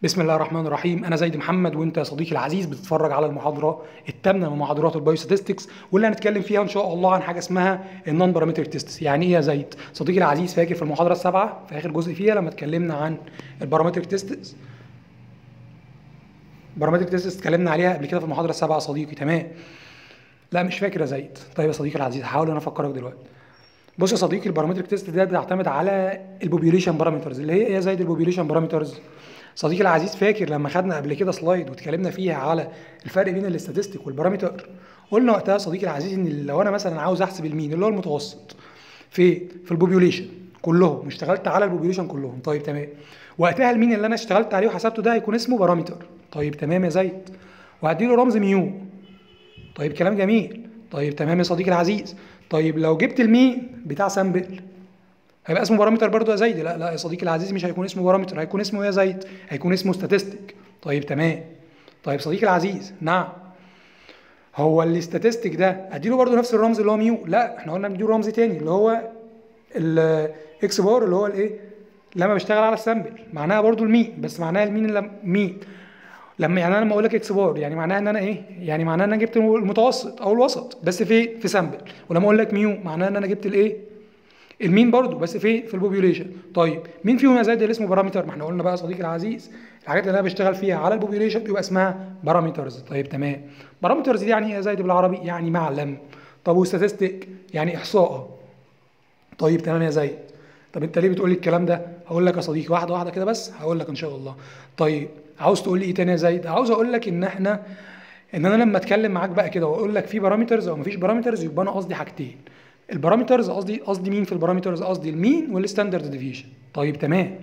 بسم الله الرحمن الرحيم انا زيد محمد وانت يا صديقي العزيز بتتفرج على المحاضره الثامنه من محاضرات البايوستاتستكس واللي هنتكلم فيها ان شاء الله عن حاجه اسمها النون بارامتريك تيست يعني ايه يا زيد صديقي العزيز فاكر في المحاضره السابعه في اخر جزء فيها لما اتكلمنا عن البارامتريك تيست بارامتريك تيست اتكلمنا عليها قبل كده في المحاضره السابعه يا صديقي تمام لا مش فاكر يا زيد طيب يا صديقي العزيز هحاول انا افكرك دلوقتي بص يا صديقي البارامتريك تيست ده بيعتمد على البوبيوليشن بارامترز اللي هي ايه يا زيد البوبيوليشن بارامترز صديقي العزيز فاكر لما خدنا قبل كده سلايد واتكلمنا فيها على الفرق بين الاستاتستيك والبارامتر قلنا وقتها صديقي العزيز ان لو انا مثلا عاوز احسب المين اللي هو المتوسط في في البوبيوليشن كلهم اشتغلت على البوبيوليشن كلهم طيب تمام وقتها المين اللي انا اشتغلت عليه وحسبته ده هيكون اسمه بارامتر طيب تمام يا زيد وهديله رمز ميو طيب كلام جميل طيب تمام يا صديقي العزيز طيب لو جبت المين بتاع سامبل هيبقى اسمه بارامتر برضه يا زيد لا لا يا صديقي العزيز مش هيكون اسمه بارامتر هيكون اسمه يا زيد هيكون اسمه ستاتستيك طيب تمام طيب صديقي العزيز نعم هو الاستاتستيك ده اديله برضه نفس الرمز اللي هو ميو لا احنا قلنا نديله رمز تاني اللي هو الاكس بار اللي هو الايه لما بشتغل على السامبل معناها برضه المين بس معناها المين اللي مين لما يعني انا لما اقول لك اكس بار يعني معناها ان انا ايه يعني معناها ان انا جبت المتوسط او الوسط بس في في سامبل ولما اقول لك ميو معناها ان انا جبت الايه المين برضو بس في في البوبيوليشن طيب مين فيهم يا زيد اللي اسمه بارامتر ما احنا قلنا بقى صديقي العزيز الحاجات اللي انا بشتغل فيها على البوبيوليشن بيبقى اسمها بارامترز طيب تمام بارامترز دي يعني ايه يا زيد بالعربي يعني معلم طب وستاتستيك يعني احصاء طيب تمام يا زيد طب انت ليه بتقول لي الكلام ده هقول لك يا صديقي واحده واحده كده بس هقول لك ان شاء الله طيب عاوز تقول لي ايه تاني يا زيد عاوز اقول لك ان احنا ان انا لما اتكلم معاك بقى كده واقول لك في بارامترز او مفيش بارامترز يبقى انا قصدي حاجتين البارامترز قصدي قصدي مين في البارامترز قصدي المين والستاندرد ديفيشن طيب تمام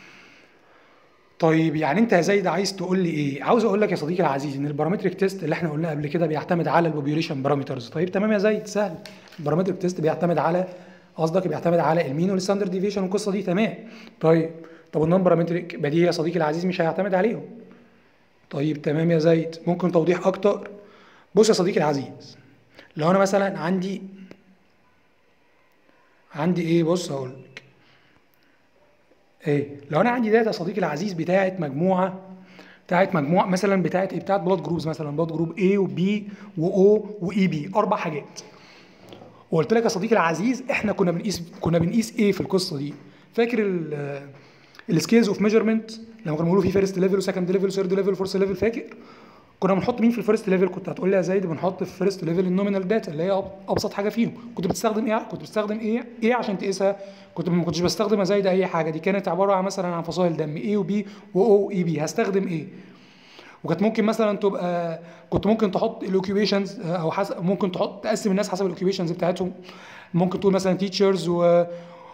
طيب يعني انت يا زيد عايز تقول لي ايه عاوز اقول لك يا صديقي العزيز ان البارامتريك تيست اللي احنا قلناه قبل كده بيعتمد على البوبيوليشن بارامترز طيب تمام يا زيد سهل البارامتريك تيست بيعتمد على قصدك بيعتمد على المين والستاندرد ديفيشن والقصه دي تمام طيب طب النون بارامتريك بديهي يا صديقي العزيز مش هيعتمد عليهم طيب تمام يا زيد ممكن توضيح اكتر بص يا صديقي العزيز لو انا مثلا عندي عندي ايه بص هقول لك ايه لو انا عندي داتا صديقي العزيز بتاعه مجموعه بتاعه مجموعه مثلا بتاعه ايه بتاعه بلاد جروبز مثلا بلاد جروب A وبي واو واي بي اربع حاجات وقلت لك يا صديقي العزيز احنا كنا بنقيس كنا بنقيس ايه في القصه دي فاكر السكيلز اوف ميجرمنت لما كنا بنقولوا في فيرست ليفل وسكند ليفل وثيرد ليفل وفورث ليفل فاكر كنا بنحط مين في الفيرست ليفل كنت هتقول لي يا زيد بنحط في الفيرست ليفل النومينال داتا اللي هي ابسط حاجه فيهم كنت بتستخدم ايه كنت بتستخدم ايه ايه عشان تقيسها كنت ما كنتش بستخدم يا زيد اي حاجه دي كانت عباره عن مثلا عن فصائل دم اي وبي واو اي بي هستخدم ايه وكانت ممكن مثلا تبقى كنت ممكن تحط الاوكيبيشنز او حسب ممكن تحط تقسم الناس حسب الاوكيبيشنز بتاعتهم ممكن تقول مثلا تيتشرز و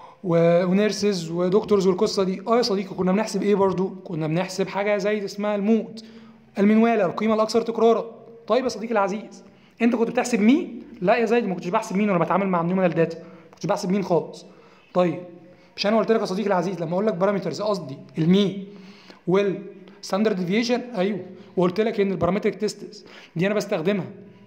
ونيرسز ودكتورز والقصه دي اه يا صديقي كنا بنحسب ايه برضو كنا بنحسب حاجه زي اسمها المود المنواله القيمه الاكثر تكرارا طيب يا صديقي العزيز انت كنت بتحسب مين لا يا زيد ما كنتش بحسب مين وانا بتعامل مع النيومينال داتا ما كنتش بحسب مين خالص طيب مش انا قلت لك يا صديقي العزيز لما اقول لك بارامترز قصدي المين والستاندرد ديفيشن ايوه وقلت لك ان البارامتريك تيستس دي انا بستخدمها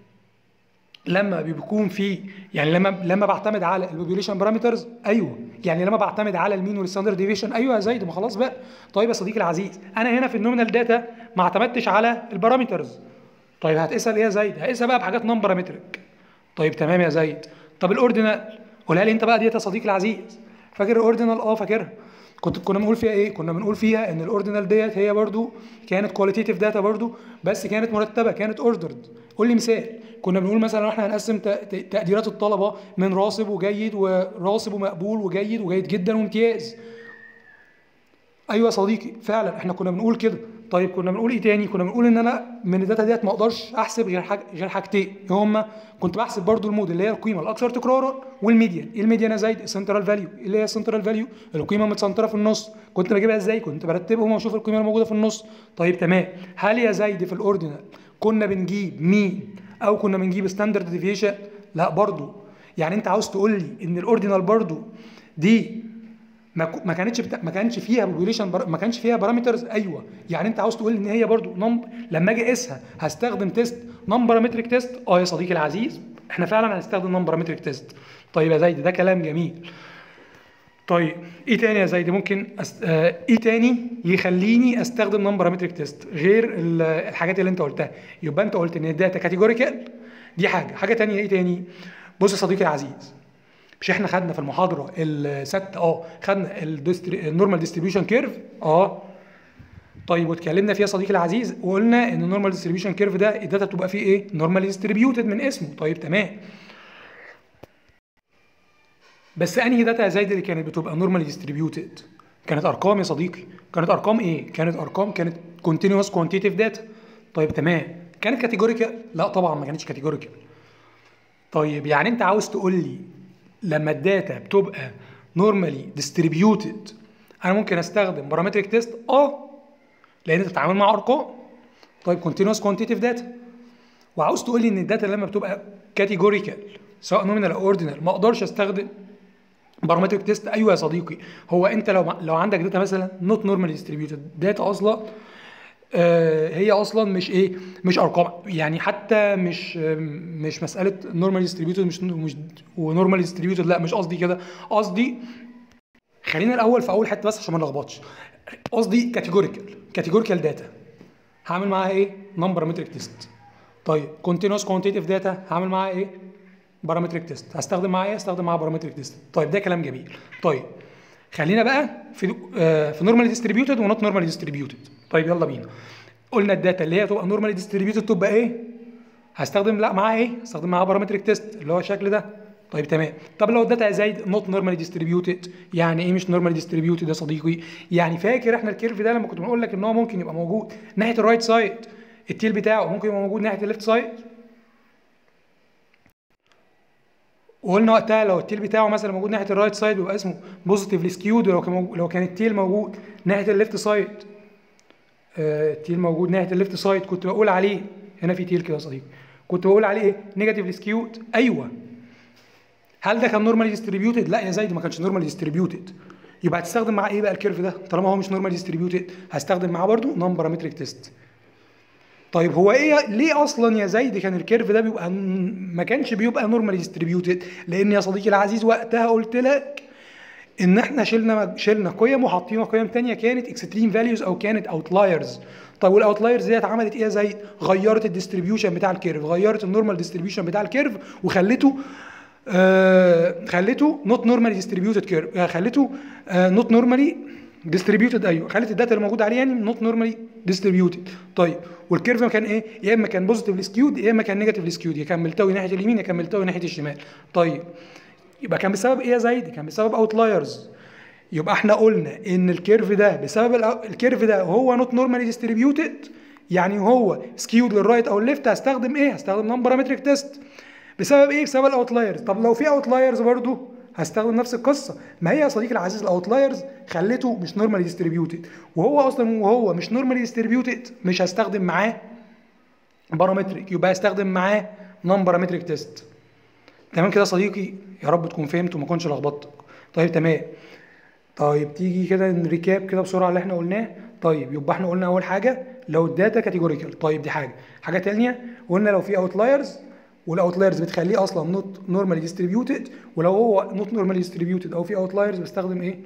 لما بيكون في يعني لما لما بعتمد على البوبيوليشن بارامترز ايوه يعني لما بعتمد على المين والستاندرد ديفيشن ايوه يا زيد ما خلاص بقى طيب يا صديقي العزيز انا هنا في النومينال داتا ما اعتمدتش على البارامترز طيب هتقيسها ايه يا زيد هقيسها بقى بحاجات نون بارامتريك طيب تمام يا زيد طب الاوردينال قولها لي انت بقى ديت يا صديقي العزيز فاكر الاوردينال اه فاكرها كنت كنا بنقول فيها ايه كنا بنقول فيها ان الاوردينال ديت هي برضو كانت كواليتيف داتا برضو بس كانت مرتبه كانت اوردرد قول لي مثال كنا بنقول مثلا احنا هنقسم تقديرات الطلبه من راسب وجيد وراسب ومقبول وجيد وجيد جدا وامتياز ايوه يا صديقي فعلا احنا كنا بنقول كده طيب كنا بنقول ايه تاني كنا بنقول ان انا من الداتا ديت ما اقدرش احسب غير حاجه غير حاجتين هما كنت بحسب برضو المود اللي هي القيمه الاكثر تكرارا والميديان ايه الميديان يا زيد السنترال فاليو اللي هي السنترال فاليو القيمه متسنتره في النص كنت بجيبها ازاي كنت برتبهم واشوف القيمه الموجوده في النص طيب تمام هل يا زيد في الاوردينال كنا بنجيب مين او كنا بنجيب ستاندرد ديفيشن لا برضو يعني انت عاوز تقول لي ان الاوردينال برضو دي ما كانتش بتا... ما كانش فيها بوبيوليشن بر... ما كانش فيها بارامترز ايوه يعني انت عاوز تقول ان هي برضو نمب... لما اجي اقيسها هستخدم تيست نون بارامتريك تيست اه يا صديقي العزيز احنا فعلا هنستخدم نون بارامتريك تيست طيب يا زيد ده كلام جميل طيب ايه تاني يا زيد ممكن أس... آه ايه تاني يخليني استخدم نون بارامتريك تيست غير ال- الحاجات اللي انت قلتها يبقى انت قلت ان الداتا كاتيجوريكال دي حاجه حاجه تانية ايه تاني بص يا صديقي العزيز مش احنا خدنا في المحاضره الست اه خدنا النورمال ديستريبيوشن كيرف اه طيب واتكلمنا فيها يا صديقي العزيز وقلنا ان النورمال ديستريبيوشن كيرف ده الداتا بتبقى فيه ايه نورمال ديستريبيوتد من اسمه طيب تمام بس انهي داتا يا زايد اللي كانت بتبقى نورمالي ديستريبيوتد كانت ارقام يا صديقي كانت ارقام ايه كانت ارقام كانت كونتينوس كوانتيتيف داتا طيب تمام كانت كاتيجوريكال لا طبعا ما كانتش كاتيجوريكال طيب يعني انت عاوز تقول لي لما الداتا بتبقى نورمالي ديستريبيوتد انا ممكن استخدم بارامتريك تيست اه لان انت بتتعامل مع ارقام طيب كونتينوس كوانتيتيف داتا وعاوز تقول لي ان الداتا لما بتبقى كاتيجوريكال سواء نومينال او اوردينال ما اقدرش استخدم بارامتريك تيست ايوه يا صديقي هو انت لو لو عندك داتا مثلا نوت نورمال ديستريبيوتد داتا اصلا آه هي اصلا مش ايه مش ارقام يعني حتى مش آه مش مساله نورمال ديستريبيوتد مش مش ونورمال ديستريبيوتد لا مش قصدي كده قصدي خلينا الاول في اول حته بس عشان ما نلخبطش قصدي كاتيجوريكال كاتيجوريكال داتا هعمل معاها ايه نون بارامتريك تيست طيب كونتينوس كوانتيتيف داتا هعمل معاها ايه بارامتريك تيست هستخدم معاها ايه هستخدم معاها بارامتريك تيست طيب ده كلام جميل طيب خلينا بقى في آه في نورمالي ديستريبيوتد ونوت نورمالي ديستريبيوتد طيب يلا بينا قلنا الداتا اللي هي تبقى نورمالي ديستريبيوتد تبقى ايه هستخدم لا معاها ايه هستخدم معاها بارامتريك تيست اللي هو الشكل ده طيب تمام طب لو الداتا زايد نوت نورمالي ديستريبيوتد يعني ايه مش نورمالي ديستريبيوتد يا صديقي يعني فاكر احنا الكيرف ده لما كنت بنقول لك ان هو ممكن يبقى موجود ناحيه الرايت سايد التيل بتاعه ممكن يبقى موجود ناحيه الليفت سايد وقلنا وقتها لو التيل بتاعه مثلا موجود ناحيه الرايت سايد بيبقى اسمه بوزيتيفلي سكيود ولو كان لو كان التيل موجود ناحيه الليفت سايد آه التيل موجود ناحيه الليفت سايد كنت بقول عليه هنا في تيل كده يا صديقي كنت بقول عليه ايه نيجاتيفلي سكيود ايوه هل ده كان نورمالي ديستريبيوتد لا يا زايد ما كانش نورمالي ديستريبيوتد يبقى هتستخدم معاه ايه بقى الكيرف ده طالما هو مش نورمالي ديستريبيوتد هستخدم معاه برده نون بارامتريك تيست طيب هو ايه ليه اصلا يا زيد كان الكيرف ده بيبقى ما كانش بيبقى نورمالي ديستريبيوتد لان يا صديقي العزيز وقتها قلت لك ان احنا شلنا شلنا قيم وحطينا قيم ثانيه كانت اكستريم فاليوز او كانت اوتلايرز طيب والاوتلايرز ديت عملت ايه يا زيد غيرت الديستريبيوشن بتاع الكيرف غيرت النورمال ديستريبيوشن بتاع الكيرف وخلته آه خلته نوت نورمالي ديستريبيوتد كيرف خلته نوت نورمالي ديستريبيوتد ايوه خلت الداتا اللي موجوده عليه يعني نوت نورمالي ديستريبيوتد طيب والكيرف كان ايه يا اما كان بوزيتيفلي سكيود يا اما كان نيجاتيفلي سكيود يا كان ملتوي ناحيه اليمين يا كان ملتوي ناحيه الشمال طيب يبقى كان بسبب ايه يا زايد كان بسبب اوتلايرز يبقى احنا قلنا ان الكيرف ده بسبب الكيرف ده هو نوت نورمالي ديستريبيوتد يعني هو سكيود للرايت او الليفت هستخدم ايه هستخدم نون بارامتريك تيست بسبب ايه بسبب الاوتلايرز طب لو في اوتلايرز برضو هستخدم نفس القصه ما هي يا صديقي العزيز الاوتلايرز خلته مش نورمالي ديستريبيوتد وهو اصلا وهو مش نورمالي ديستريبيوتد مش هستخدم معاه بارامتريك يبقى هستخدم معاه نون بارامتريك تيست تمام كده يا صديقي يا رب تكون فهمت وما كنتش لخبطتك طيب تمام طيب تيجي كده نريكاب كده بسرعه اللي احنا قلناه طيب يبقى احنا قلنا اول حاجه لو الداتا كاتيجوريكال طيب دي حاجه حاجه ثانيه قلنا لو في اوتلايرز والاوتلايرز بتخليه اصلا نوت نورمالي ديستريبيوتد ولو هو نوت نورمالي ديستريبيوتد او في اوتلايرز بستخدم ايه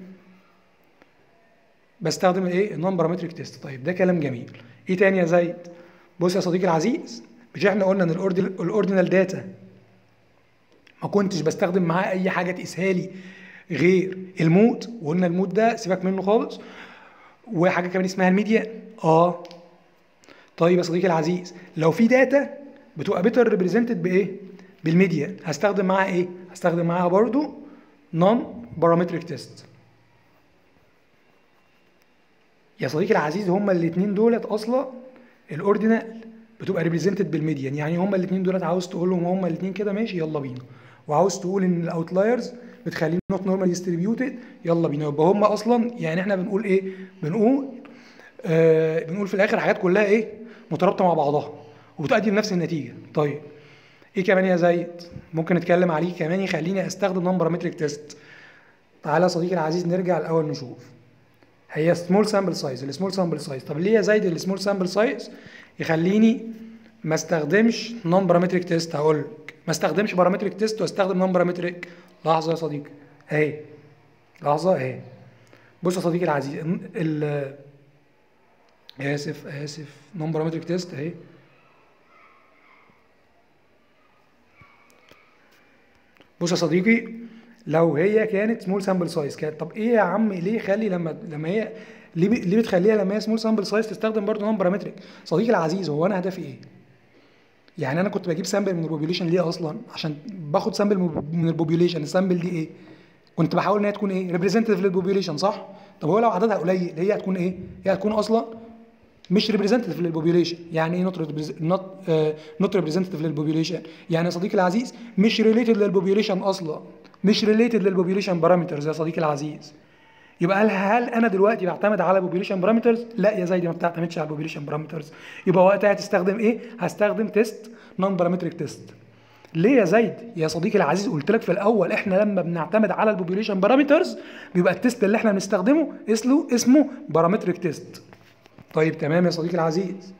بستخدم الايه النون بارامتريك تيست طيب ده كلام جميل ايه تاني يا زيد بص يا صديقي العزيز مش احنا قلنا ان الاوردينال داتا ما كنتش بستخدم معاه اي حاجه تقيسها لي غير المود وقلنا المود ده سيبك منه خالص وحاجه كمان اسمها الميديا اه طيب يا صديقي العزيز لو في داتا بتبقى بيتر ريبريزنتد بايه بالميديا هستخدم معاها ايه هستخدم معاها برضو نون بارامتريك تيست يا صديقي العزيز هما الاثنين دولت اصلا الاوردينال بتبقى ريبريزنتد بالميديان يعني هما الاثنين دولت عاوز تقول لهم هما الاثنين كده ماشي يلا بينا وعاوز تقول ان الاوتلايرز بتخليه نوت نورمال ديستريبيوتد يلا بينا يبقى هما اصلا يعني احنا بنقول ايه بنقول آه بنقول في الاخر حاجات كلها ايه مترابطه مع بعضها وبتؤدي لنفس النتيجه طيب ايه كمان يا زيد ممكن نتكلم عليه كمان يخليني استخدم نون بارامتريك تيست تعالى يا صديقي العزيز نرجع الاول نشوف هي سمول سامبل سايز السمول سامبل سايز طب ليه يا زيد السمول سامبل سايز يخليني ما استخدمش نون بارامتريك تيست هقول لك ما استخدمش بارامتريك تيست واستخدم نون بارامتريك لحظه يا صديقي اهي لحظه اهي بص يا صديقي العزيز ال- ال اسف اسف نون بارامتريك تيست اهي بص يا صديقي لو هي كانت سمول سامبل سايز كانت طب ايه يا عم ليه يخلي لما لما هي ليه ب- ليه بتخليها لما هي سمول سامبل سايز تستخدم برضه نون بارامتريك صديقي العزيز هو انا هدفي ايه يعني انا كنت بجيب سامبل من البوبيوليشن ليه اصلا عشان باخد سامبل من البوبيوليشن السامبل دي ايه كنت بحاول ان هي تكون ايه ريبريزنتيف للبوبيوليشن صح طب هو لو عددها قليل هي هتكون ايه هي هتكون اصلا مش ريبريزنتيف للبوبيوليشن يعني ايه نوت نوت نوت ريبريزنتيف للبوبيوليشن يعني يا صديقي العزيز مش ريليتد للبوبيوليشن اصلا مش ريليتد للبوبيوليشن بارامترز يا صديقي العزيز يبقى هل هل انا دلوقتي بعتمد على بوبيوليشن بارامترز لا يا زايدي ما بتعتمدش على البوبيوليشن بارامترز يبقى وقتها هتستخدم ايه هستخدم تيست نون بارامتريك تيست ليه يا زيد يا صديقي العزيز قلت لك في الاول احنا لما بنعتمد على البوبيوليشن بارامترز بيبقى التيست اللي احنا بنستخدمه اسمه اسمه بارامتريك تيست طيب تمام يا صديقي العزيز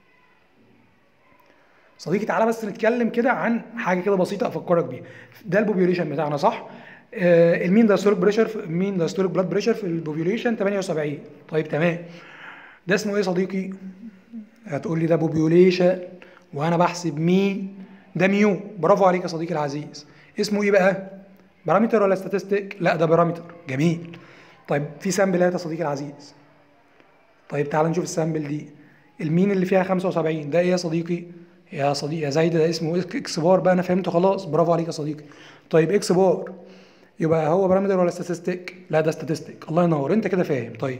صديقي تعالى بس نتكلم كده عن حاجه كده بسيطه افكرك بيها ده البوبيوليشن بتاعنا صح آه المين دايستوليك بريشر مين دايستوليك بلاد بريشر في البوبيوليشن 78 طيب تمام ده اسمه ايه يا صديقي هتقول لي ده بوبيوليشن وانا بحسب مين ده ميو برافو عليك يا صديقي العزيز اسمه ايه بقى بارامتر ولا ستاتستيك لا ده بارامتر جميل طيب في سامبلات يا صديقي العزيز طيب تعال نشوف السامبل دي المين اللي فيها 75 ده ايه يا صديقي يا صديقي يا زايد ده اسمه اكس بار بقى انا فهمته خلاص برافو عليك يا صديقي طيب اكس بار يبقى هو بارامتر ولا ستاتستيك لا ده ستاتستيك الله ينور انت كده فاهم طيب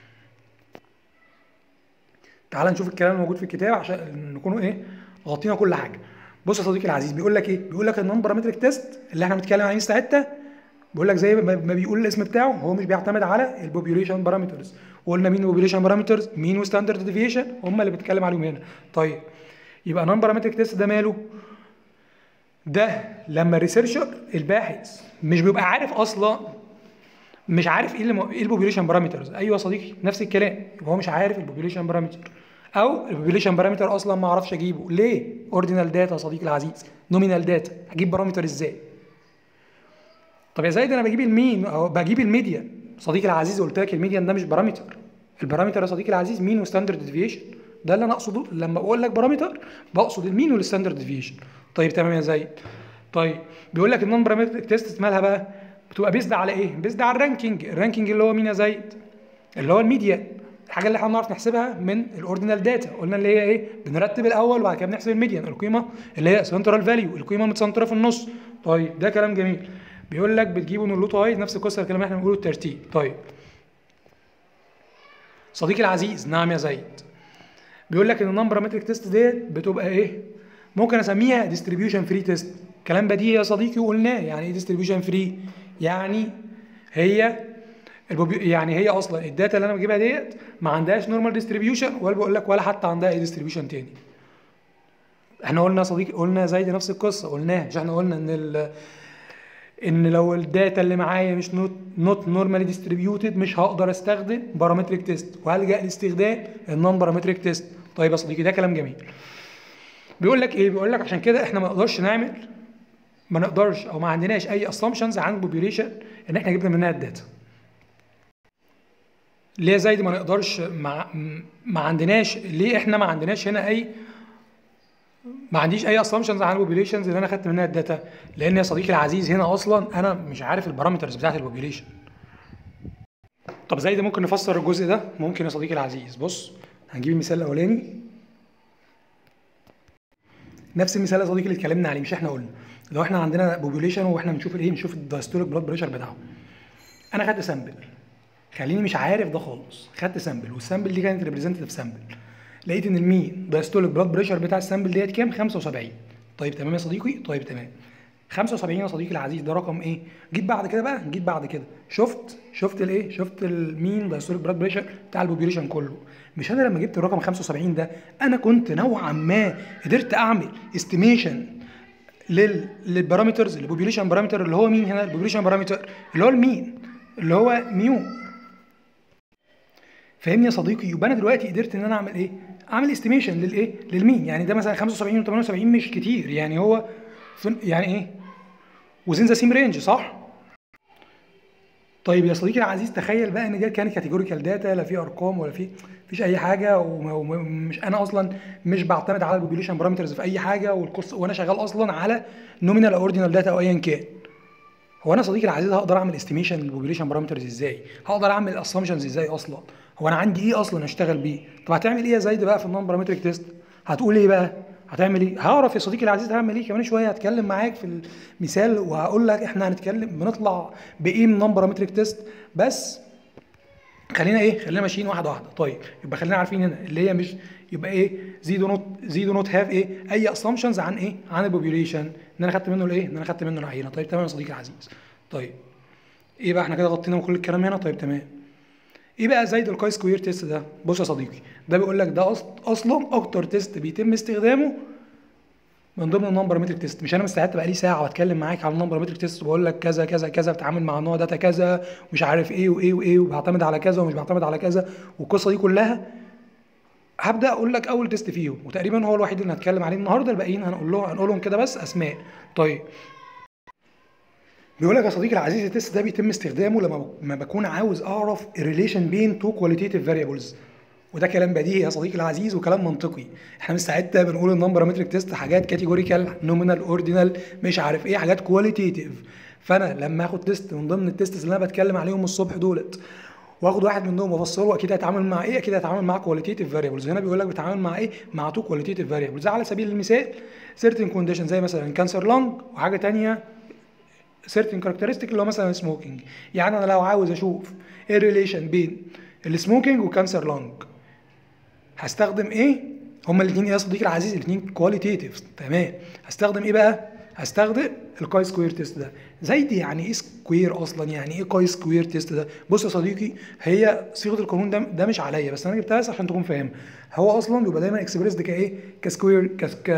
تعال نشوف الكلام الموجود في الكتاب عشان نكونوا ايه غطينا كل حاجه بص يا صديقي العزيز بيقول لك ايه بيقول لك النون بارامتريك تيست اللي احنا بنتكلم عليه ساعتها بيقول لك زي ما ما بيقول الاسم بتاعه هو مش بيعتمد على البوبيوليشن بارامترز وقلنا مين البوبيوليشن بارامترز مين وستاندرد ديفيشن هم اللي بنتكلم عليهم هنا طيب يبقى نون بارامتريك تيست ده ماله ده لما الريسيرشر الباحث مش بيبقى عارف اصلا مش عارف ايه اللي ايه البوبيوليشن بارامترز ايوه يا صديقي نفس الكلام يبقى هو مش عارف البوبيوليشن بارامتر او البوبيوليشن بارامتر اصلا ما اعرفش اجيبه ليه اوردينال داتا يا صديقي العزيز نومينال داتا هجيب بارامتر ازاي طب يا زايد انا بجيب المين او بجيب الميديان صديقي العزيز قلت لك الميديان ده مش بارامتر البارامتر يا صديقي العزيز مين وستاندرد ديفيشن ده اللي انا اقصده لما بقول لك بارامتر بقصد المين والستاندرد ديفيشن طيب تمام يا زايد طيب بيقول لك النون بارامتريك تيست مالها بقى بتبقى بيزد على ايه بيزد على الرانكينج الرانكينج اللي هو مين يا زايد اللي هو الميديان الحاجه اللي احنا بنعرف نحسبها من الاوردينال داتا قلنا اللي هي ايه بنرتب الاول وبعد كده بنحسب الميديان القيمه اللي هي سنترال فاليو القيمه متسنتره في النص طيب ده كلام جميل بيقول لك بتجيبه من اللوت وايز نفس القصه الكلام اللي احنا بنقوله الترتيب طيب صديقي العزيز نعم يا زيد بيقول لك ان النون بارامتريك تيست ديت بتبقى ايه ممكن اسميها ديستريبيوشن فري تيست كلام بديهي يا صديقي وقلناه يعني ايه ديستريبيوشن فري يعني هي البوبي... يعني هي اصلا الداتا اللي انا بجيبها ديت ما عندهاش نورمال ديستريبيوشن ولا بقول لك ولا حتى عندها اي ديستريبيوشن تاني احنا قلنا يا صديقي قلنا زي نفس القصه قلناها مش احنا قلنا ان ال... ان لو الداتا اللي معايا مش نوت نوت نورمالي ديستريبيوتد مش هقدر استخدم بارامتريك تيست وهلجا لاستخدام النون بارامتريك تيست طيب يا صديقي ده كلام جميل بيقول لك ايه بيقول لك عشان كده احنا ما نقدرش نعمل ما نقدرش او ما عندناش اي اسامبشنز عن البوبيوليشن ان احنا جبنا منها الداتا ليه زي دي ما نقدرش ما, ما عندناش ليه احنا ما عندناش هنا اي ما عنديش اي اسامبشنز عن البوبيوليشنز اللي انا خدت منها الداتا لان يا صديقي العزيز هنا اصلا انا مش عارف البارامترز بتاعت البوبيوليشن طب زي ده ممكن نفسر الجزء ده ممكن يا صديقي العزيز بص هنجيب المثال الاولاني نفس المثال يا صديقي اللي اتكلمنا عليه مش احنا قلنا لو احنا عندنا بوبيوليشن واحنا بنشوف الايه بنشوف الدايستوليك بلاد بريشر بتاعه انا خدت سامبل خليني مش عارف ده خالص خدت سامبل والسامبل دي كانت ريبريزنتيف سامبل لقيت ان المين دايستوليك بلاد بريشر بتاع السامبل ديت كام 75 طيب تمام يا صديقي طيب تمام 75 يا صديقي العزيز ده رقم ايه جيت بعد كده بقى جيت بعد كده شفت شفت الايه شفت المين دايستوليك بلاد بريشر بتاع البوبيوليشن كله مش انا لما جبت الرقم 75 ده انا كنت نوعا ما قدرت اعمل استيميشن لل للبارامترز البوبيوليشن بارامتر اللي هو مين هنا البوبيوليشن بارامتر اللي هو المين اللي هو ميو فاهمني يا صديقي يبقى انا دلوقتي قدرت ان انا اعمل ايه اعمل استيميشن للايه للمين يعني ده مثلا 75 و 78 مش كتير يعني هو يعني ايه وزين ذا سيم رينج صح طيب يا صديقي العزيز تخيل بقى ان دي كانت كاتيجوريكال داتا لا في ارقام ولا في مفيش اي حاجه وم- ومش انا اصلا مش بعتمد على البوبيليشن بارامترز في اي حاجه والقصه وانا شغال اصلا على نومينال او اوردينال داتا او ايا كان هو انا صديقي العزيز هقدر اعمل استيميشن للبوبيليشن بارامترز ازاي هقدر اعمل اسامبشنز ازاي اصلا هو انا عندي ايه اصلا اشتغل بيه طب هتعمل ايه يا زايد بقى في النون بارامتريك تيست هتقول ايه بقى هتعمل ايه هعرف يا صديقي العزيز هعمل ايه كمان شويه هتكلم معاك في المثال وهقول لك احنا هنتكلم بنطلع بايه من نون بارامتريك تيست بس خلينا ايه خلينا ماشيين واحده واحده طيب يبقى خلينا عارفين هنا اللي هي مش يبقى ايه زيدو نوت زيدو نوت هاف ايه اي اسامبشنز عن ايه عن البوبيوليشن ان انا خدت منه الايه ان انا خدت منه العينه طيب تمام يا صديقي العزيز طيب ايه بقى احنا كده غطينا كل الكلام هنا طيب تمام ايه بقى زايد الكاي سكوير تيست ده بص يا صديقي ده بيقول لك ده أص- اصلا اكتر تيست بيتم استخدامه من ضمن النمبر متريك تيست مش انا مستعد بقى لي ساعه واتكلم معاك على النمبر متريك تيست وبقول لك كذا كذا كذا بتعامل مع نوع داتا كذا ومش عارف ايه وايه وايه وبعتمد على كذا ومش بعتمد على كذا والقصه دي كلها هبدا اقول لك اول تيست فيهم وتقريبا هو الوحيد اللي هتكلم عليه النهارده الباقيين هنقول لهم هنقولهم كده بس اسماء طيب بيقول لك يا صديقي العزيز التيست ده بيتم استخدامه لما ما بكون عاوز اعرف الريليشن بين تو كواليتيف فاريبلز وده كلام بديهي يا صديقي العزيز وكلام منطقي احنا مش ساعتها بنقول النمبر متريك تيست حاجات كاتيجوريكال نومينال اوردينال مش عارف ايه حاجات كواليتيف فانا لما اخد تيست من ضمن التيستس اللي انا بتكلم عليهم الصبح دولت واخد واحد منهم وافصله اكيد هيتعامل مع ايه اكيد هيتعامل مع كواليتيف فاريبلز هنا بيقول لك بيتعامل مع ايه مع تو كواليتيف فاريبلز على سبيل المثال سيرتن كونديشن زي مثلا كانسر لانج وحاجه تانية سيرتن كاركترستيك اللي هو مثلا سموكينج يعني انا لو عاوز اشوف ايه الريليشن بين السموكينج وكانسر لانج هستخدم ايه هما الاثنين ايه يا صديقي العزيز الاثنين كواليتيف تمام هستخدم ايه بقى هستخدم الكاي سكوير تيست ده زي دي يعني ايه سكوير اصلا يعني ايه كاي سكوير تيست ده بص يا صديقي هي صيغه القانون ده ده مش عليا بس انا جبتها بس عشان تكون فاهم هو اصلا بيبقى دايما اكسبريسد كايه كسكوير كس ك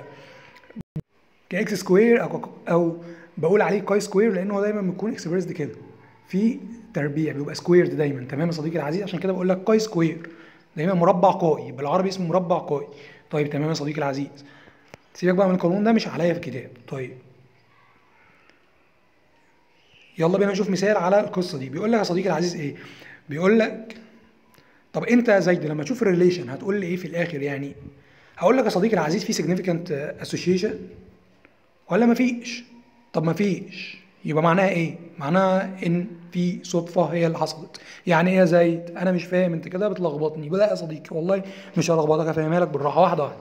كاكس سكوير او او بقول عليه كاي سكوير لان هو دايما بيكون اكسبريسد كده في تربيع بيبقى سكويرد دايما تمام يا صديقي العزيز عشان كده بقول لك كاي سكوير دايما مربع قائي بالعربي اسمه مربع قائي طيب تمام يا صديقي العزيز سيبك بقى من القانون ده مش عليا في الكتاب طيب يلا بينا نشوف مثال على القصه دي بيقول لك يا صديقي العزيز ايه بيقول لك طب انت يا زيد لما تشوف الريليشن هتقول لي ايه في الاخر يعني هقول لك يا صديقي العزيز في significant اسوشيشن ولا مفيش طب مفيش يبقى معناها ايه معناها ان في صدفه هي اللي حصلت يعني ايه يا زيد انا مش فاهم انت كده بتلخبطني لا يا صديقي والله مش هلخبطك هفهمها لك بالراحه واحده واحده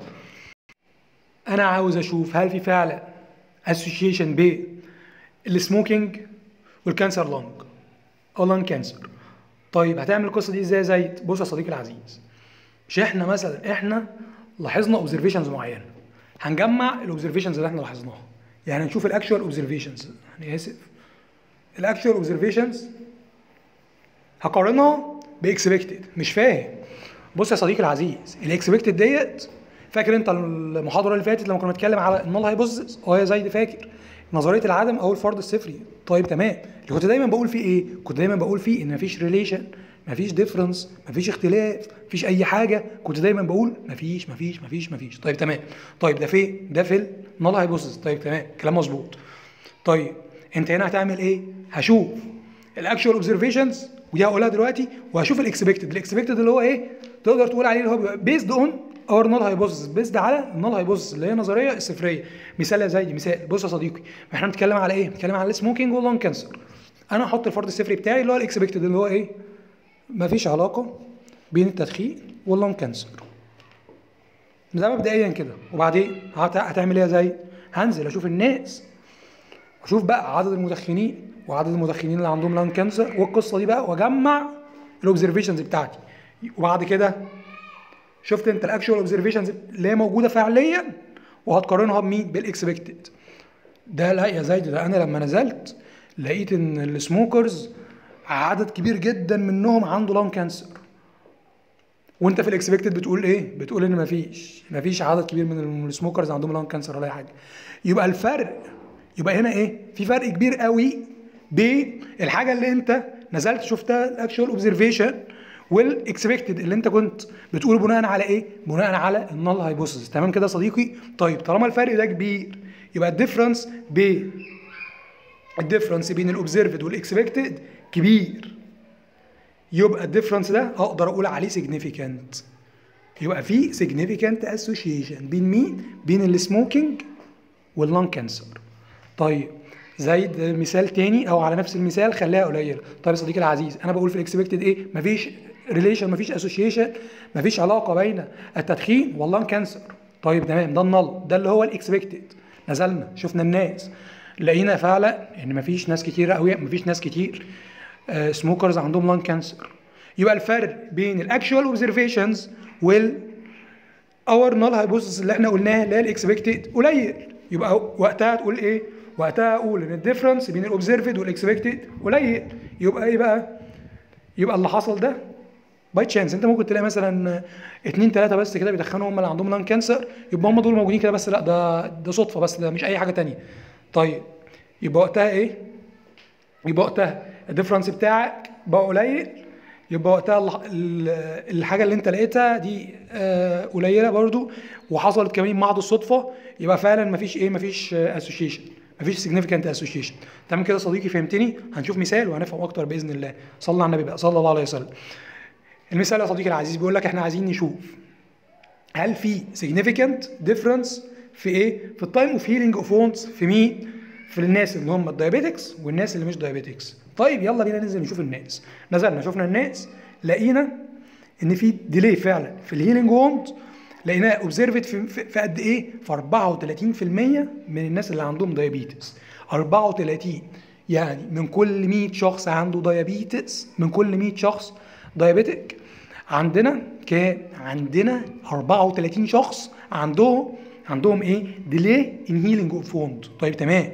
انا عاوز اشوف هل في فعلا اسوشيشن بين السموكينج والكانسر لونج او لونج كانسر طيب هتعمل القصه دي ازاي يا زيد بص يا صديقي العزيز مش احنا مثلا احنا لاحظنا اوبزرفيشنز معينه هنجمع الاوبزرفيشنز اللي احنا لاحظناها يعني نشوف الاكشوال اوبزرفيشنز انا اسف الاكشوال اوبزرفيشنز هقارنها باكسبكتد مش فاهم بص يا صديقي العزيز الاكسبكتد ديت فاكر انت المحاضره اللي فاتت لما كنا بنتكلم على النال هايبوثيسيس اه يا زيد فاكر نظريه العدم او الفرض الصفري طيب تمام اللي كنت دايما بقول فيه ايه كنت دايما بقول فيه ان مفيش ريليشن مفيش ديفرنس مفيش اختلاف مفيش اي حاجه كنت دايما بقول مفيش مفيش مفيش مفيش طيب تمام طيب ده فين ده في النال هايبوثيسيس طيب تمام كلام مظبوط طيب انت هنا هتعمل ايه هشوف الاكشوال اوبزرفيشنز ودي هقولها دلوقتي وهشوف الاكسبكتد الاكسبكتد اللي هو ايه تقدر تقول عليه اللي هو بيبقى بيزد اون اور نال هايبوثيسيس بيزد على النال هايبوثيسيس اللي هي نظريه الصفريه مثال يا زيدي مثال بص يا صديقي احنا بنتكلم على ايه بنتكلم على السموكينج واللون كانسر انا هحط الفرض الصفري بتاعي اللي هو الاكسبكتد اللي هو ايه مفيش علاقه بين التدخين واللون كانسر ده مبدئيا كده وبعدين هت- هتعمل ايه يا زيد هنزل اشوف الناس اشوف بقى عدد المدخنين وعدد المدخنين اللي عندهم لان كانسر والقصه دي بقى واجمع الاوبزرفيشنز بتاعتي وبعد كده شفت انت الاكشوال اوبزرفيشنز اللي هي موجوده فعليا وهتقارنها بمين بالاكسبكتد ده لا يا زيد ده انا لما نزلت لقيت ان السموكرز عدد كبير جدا منهم عنده لان كانسر وانت في الاكسبكتد بتقول ايه بتقول ان مفيش مفيش عدد كبير من السموكرز عندهم لان كانسر ولا اي حاجه يبقى الفرق يبقى هنا ايه في فرق كبير قوي بين الحاجه اللي انت نزلت شفتها الاكشوال اوبزرفيشن والاكسبكتد اللي انت كنت بتقول بناء على ايه بناء على النال هايبوثيسيس تمام كده يا صديقي طيب طالما الفرق ده كبير يبقى الديفرنس بين الديفرنس بين الاوبزرفد والاكسبكتد كبير يبقى الديفرنس ده اقدر اقول عليه سيجنيفيكانت يبقى في سيجنيفيكانت اسوشيشن بين مين بين السموكينج واللون كانسر طيب زي مثال تاني او على نفس المثال خليها قليله طيب يا صديقي العزيز انا بقول في الاكسبكتد ايه مفيش ريليشن مفيش اسوشيشن مفيش علاقه بين التدخين واللون كانسر طيب تمام ده النل ده اللي هو الاكسبكتد نزلنا شفنا الناس لقينا فعلا ان مفيش ناس كتير قوي مفيش ناس كتير سموكرز عندهم لان كانسر يبقى الفرق بين الاكشوال اوبزرفيشنز وال اور نال هايبوثيسيس اللي احنا قلناها اللي هي الاكسبكتد قليل يبقى وقتها تقول ايه؟ وقتها اقول ان الديفرنس بين الاوبزرفد والاكسبكتد قليل يبقى ايه بقى؟ يبقى اللي حصل ده باي تشانس انت ممكن تلاقي مثلا اثنين ثلاثه بس كده بيدخنوا هم اللي عندهم لان كانسر يبقى هم دول موجودين كده بس لا ده ده صدفه بس ده مش اي حاجه تانية طيب يبقى وقتها ايه؟ يبقى وقتها الديفرنس بتاعك بقى قليل يبقى وقتها الحاجه اللي انت لقيتها دي قليله برضو وحصلت كمان محض الصدفه يبقى فعلا مفيش ايه مفيش اسوشيشن مفيش سيجنيفيكانت اسوشيشن تمام كده صديقي فهمتني هنشوف مثال وهنفهم اكتر باذن الله صلى على النبي بقى صلى الله عليه وسلم المثال يا صديقي العزيز بيقول لك احنا عايزين نشوف هل في significant difference في ايه في التايم اوف هيلينج اوف وونتس في مين في الناس اللي هم الدايابيتكس والناس اللي مش دايابيتكس طيب يلا بينا ننزل نشوف الناس نزلنا شفنا الناس لقينا ان في ديلي فعلا في الهيلينج وونت لقيناه اوبزرفد في, في قد ايه في 34% من الناس اللي عندهم دايابيتس 34 يعني من كل 100 شخص عنده دايابيتس من كل 100 شخص دايابيتك عندنا كام عندنا 34 شخص عندهم عندهم ايه ديلي ان هيلينج اوف ووند طيب تمام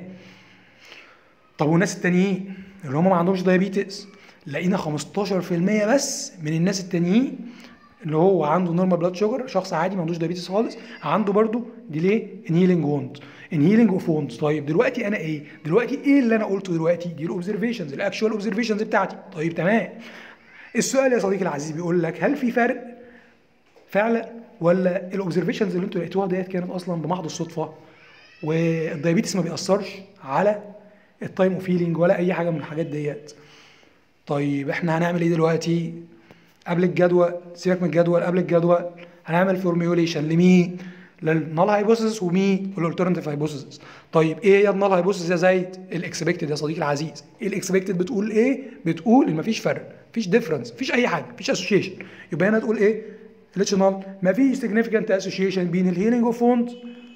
طب والناس التانيين اللي هم ما عندهمش دايابيتس لقينا 15% بس من الناس التانيين اللي هو عنده نورمال بلاد شوجر شخص عادي ما عندوش دايابيتس خالص عنده برضو ديلي ان هيلينج ووند ان هيلينج اوف ووند طيب دلوقتي انا ايه دلوقتي ايه اللي انا قلته دلوقتي دي الاوبزرفيشنز الاكشوال اوبزرفيشنز بتاعتي طيب تمام السؤال يا صديقي العزيز بيقول لك هل في فرق فعلا ولا الاوبزرفيشنز اللي انتوا لقيتوها ديت كانت اصلا بمحض الصدفه والدايابيتس ما بيأثرش على التايم اوف هيلينج ولا اي حاجه من الحاجات ديت طيب احنا هنعمل ايه دلوقتي قبل الجدول سيبك من الجدول قبل الجدول هنعمل فورميوليشن لمين للنال هايبوثيسيس ومين والالترناتيف هايبوثيسيس طيب ايه هي النال هايبوثيسيس يا زايد الاكسبكتد يا صديقي العزيز الاكسبكتد بتقول ايه بتقول ان مفيش فرق مفيش ديفرنس مفيش اي حاجه مفيش اسوشيشن يبقى هنا تقول ايه الاتش نال مفيش سيجنيفيكانت اسوشيشن بين الهيلينج اوف ووند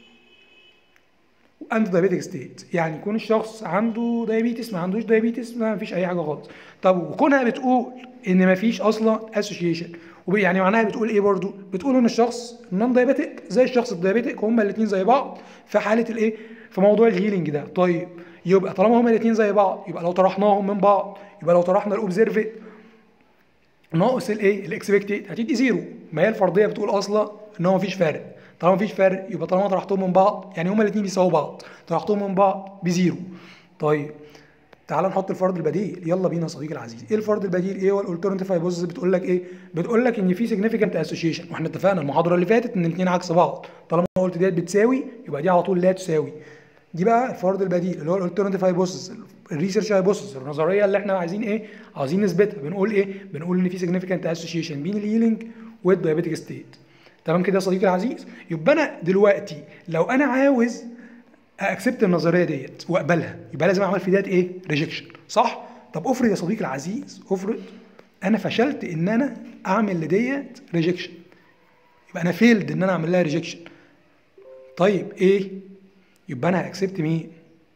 اند دايابيتك ستيت يعني يكون الشخص عنده دايابيتس ما عندوش دايابيتس ما فيش اي حاجه خالص طب وكونها بتقول ان ما فيش اصلا اسوشيشن يعني معناها بتقول ايه برضو بتقول ان الشخص النون دايابيتك زي الشخص الدايابيتك هما الاثنين زي بعض في حاله الايه في موضوع الهيلينج ده طيب يبقى طالما هما الاثنين زي بعض يبقى لو طرحناهم من بعض يبقى لو طرحنا الاوبزرفد ناقص الايه الاكسبكتد هتدي زيرو ما هي الفرضيه بتقول اصلا ان هو مفيش فرق طالما مفيش فرق يبقى طالما طرحتهم من بعض يعني هما الاثنين بيساووا بعض طرحتهم من بعض بزيرو طيب تعال نحط الفرض البديل يلا بينا يا صديقي العزيز ايه الفرض البديل ايه هو الالترناتيف هايبوثيسيس بتقول لك ايه بتقول لك ان في سيجنيفيكانت اسوشيشن واحنا اتفقنا المحاضره اللي فاتت ان الاثنين عكس بعض طالما قلت ديت بتساوي يبقى دي على طول لا تساوي دي بقى الفرض البديل اللي هو الالترناتيف هايبوثيسيس الريسيرش هايبوثيسيس النظريه اللي احنا عايزين ايه عايزين نثبتها بنقول ايه بنقول ان في سيجنيفيكانت اسوشيشن بين الهيلينج والدايابيتيك ستيت تمام كده يا صديقي العزيز يبقى انا دلوقتي لو انا عاوز اكسبت النظريه ديت واقبلها يبقى لازم اعمل في ديت ايه ريجكشن صح طب افرض يا صديقي العزيز افرض انا فشلت ان انا اعمل لديت ريجكشن يبقى انا فيلد ان انا اعمل لها ريجكشن طيب ايه يبقى انا هاكسبت مين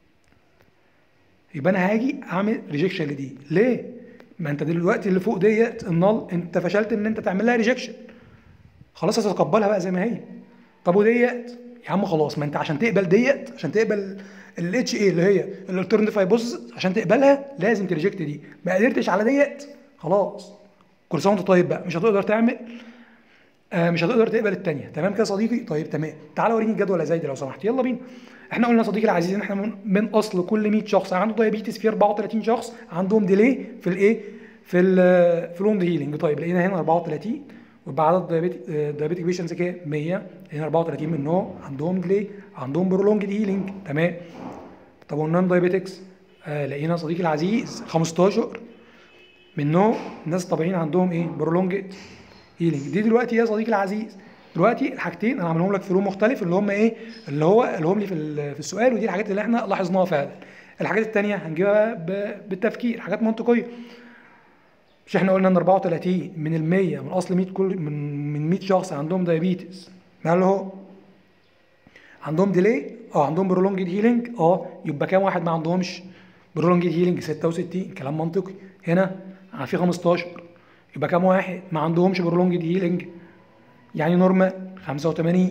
يبقى انا هاجي اعمل ريجكشن لدي ليه ما انت دلوقتي اللي فوق ديت النال انت فشلت ان انت تعمل لها ريجكشن خلاص هتتقبلها بقى زي ما هي طب وديت يا عم خلاص ما انت عشان تقبل ديت عشان تقبل الاتش اي اللي هي الالترناتيف هايبوثيسيس عشان تقبلها لازم تريجكت دي ما قدرتش على ديت خلاص كل سنه وانت طيب بقى مش هتقدر تعمل آه مش هتقدر تقبل الثانيه تمام كده يا صديقي طيب تمام تعالى وريني الجدول يا زايد لو سمحت يلا بينا احنا قلنا يا صديقي العزيز ان احنا من, من اصل كل 100 شخص عنده دايابيتس في 34 شخص عندهم ديلي في الايه في ال في الوند هيلينج طيب لقينا هنا 34 ويبقى عدد دايابيتيك بيشنتس كام 100 هنا 34 منهم عندهم ديلي عندهم برولونج هيلينج تمام طب والنون دايابيتكس آه لقينا يا صديقي العزيز 15 منهم الناس الطبيعيين عندهم ايه برولونج هيلينج دي دلوقتي يا صديقي العزيز دلوقتي الحاجتين انا عاملهم لك في لون مختلف اللي هم ايه اللي هو اللي هم لي في ال- في السؤال ودي الحاجات اللي احنا لاحظناها فعلا الحاجات التانية هنجيبها ب- بالتفكير حاجات منطقيه مش احنا قلنا ان 34 من ال 100 من اصل 100 كل من من 100 شخص عندهم دايابيتس ما اللي هو عندهم ديلي اه عندهم برولونج هيلينج اه يبقى كام واحد ما عندهمش برولونج هيلينج 66 كلام منطقي هنا في 15 يبقى كام واحد ما عندهمش برولونج هيلينج يعني نورمال 85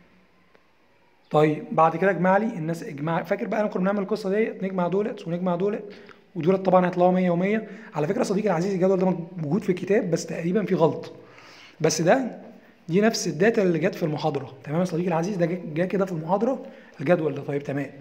طيب بعد كده اجمع لي الناس اجمع فاكر بقى انا كنا بنعمل القصه ديت نجمع دولت ونجمع دولت ودولت طبعا هيطلعوا 100 و100 على فكره صديقي العزيز الجدول ده موجود في الكتاب بس تقريبا في غلط بس ده دي نفس الداتا اللي جت في المحاضره تمام يا صديقي العزيز ده جه جه كده في المحاضره الجدول ده طيب تمام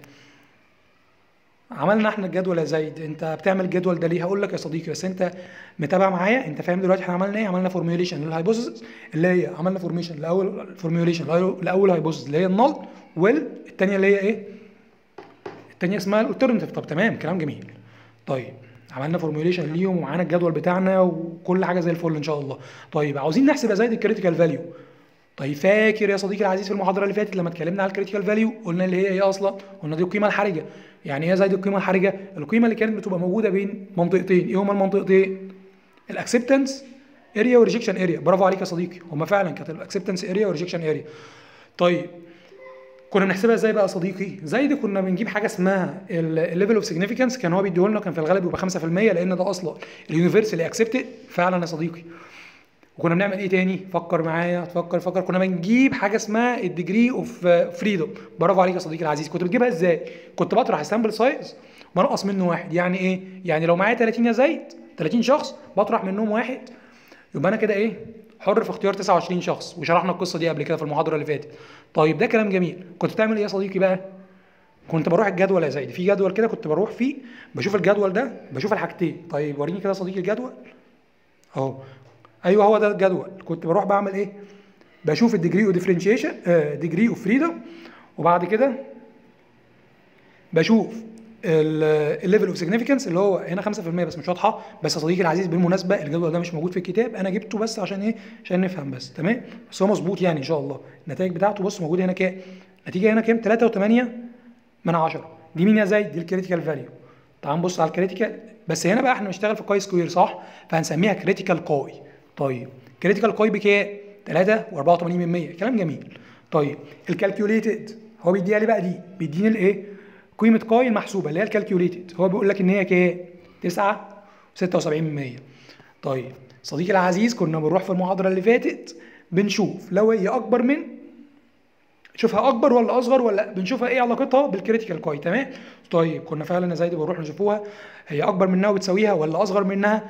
عملنا احنا الجدول يا زيد انت بتعمل الجدول ده ليه هقول لك يا صديقي بس انت متابع معايا انت فاهم دلوقتي احنا عملنا ايه عملنا فورميوليشن للهايبوثيسز اللي هي عملنا فورميشن لاول فورميوليشن لاول هايبوثيسز اللي هي النل والثانيه اللي هي ايه الثانيه اسمها الالترناتيف طب تمام كلام جميل طيب عملنا فورميوليشن ليهم ومعانا الجدول بتاعنا وكل حاجه زي الفل ان شاء الله طيب عاوزين نحسب يا زيد الكريتيكال فاليو طيب فاكر يا صديقي العزيز في المحاضره اللي فاتت لما اتكلمنا على الكريتيكال فاليو قلنا اللي هي ايه اصلا قلنا دي القيمه الحرجه يعني ايه زي دي القيمه الحرجه القيمه اللي كانت بتبقى موجوده بين منطقتين ايه هما المنطقتين الاكسبتنس اريا والريجكشن اريا برافو عليك يا صديقي هما فعلا كانت الاكسبتنس اريا والريجكشن اريا طيب كنا بنحسبها ازاي بقى يا صديقي؟ زي دي كنا بنجيب حاجه اسمها الليفل اوف سيجنيفيكانس كان هو بيديه لنا كان في الغالب بيبقى 5% لان ده اصلا اليونيفرسالي اكسبتد فعلا يا صديقي وكنا بنعمل ايه تاني؟ فكر معايا تفكر فكر كنا بنجيب حاجه اسمها الديجري اوف فريدوم برافو عليك يا صديقي العزيز كنت بتجيبها ازاي؟ كنت بطرح السامبل سايز بنقص منه واحد يعني ايه؟ يعني لو معايا 30 يا زيد 30 شخص بطرح منهم واحد يبقى انا كده ايه؟ حر في اختيار 29 شخص وشرحنا القصه دي قبل كده في المحاضره اللي فاتت طيب ده كلام جميل كنت بتعمل ايه يا صديقي بقى كنت بروح الجدول يا زيد في جدول كده كنت بروح فيه بشوف الجدول ده بشوف الحاجتين طيب وريني كده يا صديقي الجدول اهو ايوه هو ده الجدول كنت بروح بعمل ايه بشوف الديجري اوف ديفرنشيشن ديجري اوف فريدم وبعد كده بشوف الليفل اوف سيجنيفيكانس اللي هو هنا 5% بس مش واضحه بس يا صديقي العزيز بالمناسبه الجدول ده مش موجود في الكتاب انا جبته بس عشان ايه عشان نفهم بس تمام بس هو مظبوط يعني ان شاء الله النتائج بتاعته بص موجوده هنا كام النتيجه هنا كام 3 و8 من 10 دي مين يا زيد دي الكريتيكال فاليو تعال نبص على الكريتيكال بس هنا بقى احنا بنشتغل في كاي سكوير صح فهنسميها كريتيكال كاي طيب كريتيكال كاي بكام 3 و84 من 100 كلام جميل طيب الكالكيوليتد هو بيديها لي بقى دي بيديني الايه قيمه كاي المحسوبه اللي هي الكالكيوليتد هو بيقول لك ان هي كام 9 76 من 100 طيب صديقي العزيز كنا بنروح في المحاضره اللي فاتت بنشوف لو هي اكبر من شوفها اكبر ولا اصغر ولا بنشوفها ايه علاقتها بالكريتيكال كاي تمام طيب كنا فعلا يا زايد بنروح نشوفوها هي اكبر منها وبتساويها ولا اصغر منها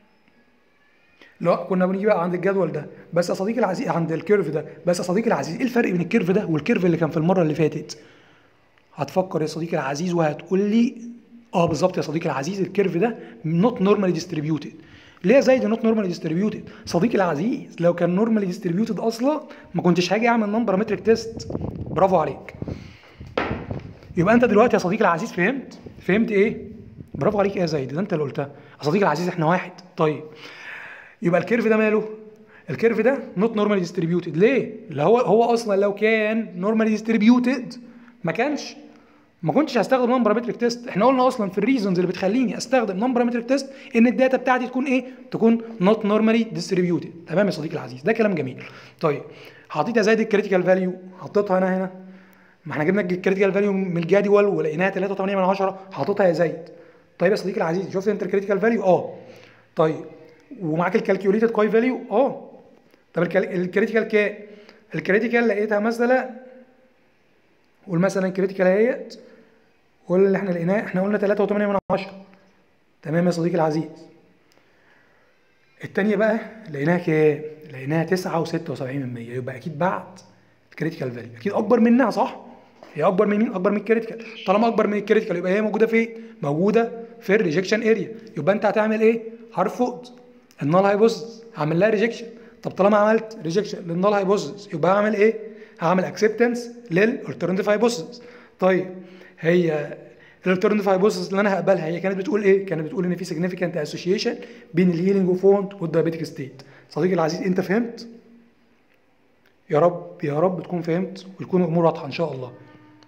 لا كنا بنيجي بقى عند الجدول ده بس يا صديقي العزيز عند الكيرف ده بس يا صديقي العزيز ايه الفرق بين الكيرف ده والكيرف اللي كان في المره اللي فاتت هتفكر يا صديقي العزيز وهتقول لي اه بالظبط يا صديقي العزيز الكيرف ده نوت نورمالي ديستريبيوتد ليه زي ده نوت نورمالي ديستريبيوتد صديقي العزيز لو كان نورمالي ديستريبيوتد اصلا ما كنتش هاجي اعمل نون بارامتريك تيست برافو عليك يبقى انت دلوقتي يا صديقي العزيز فهمت فهمت ايه برافو عليك ايه يا زيد ده انت اللي قلتها يا صديقي العزيز احنا واحد طيب يبقى الكيرف ده ماله الكيرف ده نوت نورمالي ديستريبيوتد ليه اللي هو هو اصلا لو كان نورمالي ديستريبيوتد ما كانش ما كنتش هستخدم نون بارامتريك تيست احنا قلنا اصلا في الريزونز اللي بتخليني استخدم نون بارامتريك تيست ان الداتا بتاعتي تكون ايه تكون نوت نورمالي ديستريبيوتد تمام يا صديقي العزيز ده كلام جميل طيب حطيت يا زايد الكريتيكال فاليو حطيتها انا هنا ما احنا جبنا الكريتيكال فاليو من الجدول ولقيناها 3.8 من 10 حطيتها يا زايد طيب يا صديقي العزيز شفت انت الكريتيكال فاليو اه طيب ومعاك الكالكيوليتد كاي فاليو اه طب الكريتيكال كام الكريتيكال لقيتها مثلا قول مثلا الكريتيكال اهيت قول اللي احنا لقيناه احنا قلنا 3.8 من 10 تمام يا صديقي العزيز التانية بقى لقيناها كام؟ لقيناها 9 و76 من 100 يبقى اكيد بعد الكريتيكال فاليو اكيد اكبر منها صح؟ هي اكبر من مين؟ اكبر من الكريتيكال طالما اكبر من الكريتيكال يبقى هي موجوده فين؟ موجوده في الريجكشن اريا يبقى انت هتعمل ايه؟ هرفض النال هايبوثيسيس هعمل لها ريجكشن طب طالما عملت ريجكشن للنال هايبوثيسيس يبقى هعمل ايه؟ هعمل اكسبتنس للالترناتيف هايبوثيسيس طيب هي الالترناتيف هايبوثيسيس اللي انا هقبلها هي كانت بتقول ايه كانت بتقول ان في سيجنيفيكانت اسوشيشن بين الهيلينج اوف وونت والدايابيتيك ستيت صديقي العزيز انت فهمت يا رب يا رب تكون فهمت وتكون الامور واضحه ان شاء الله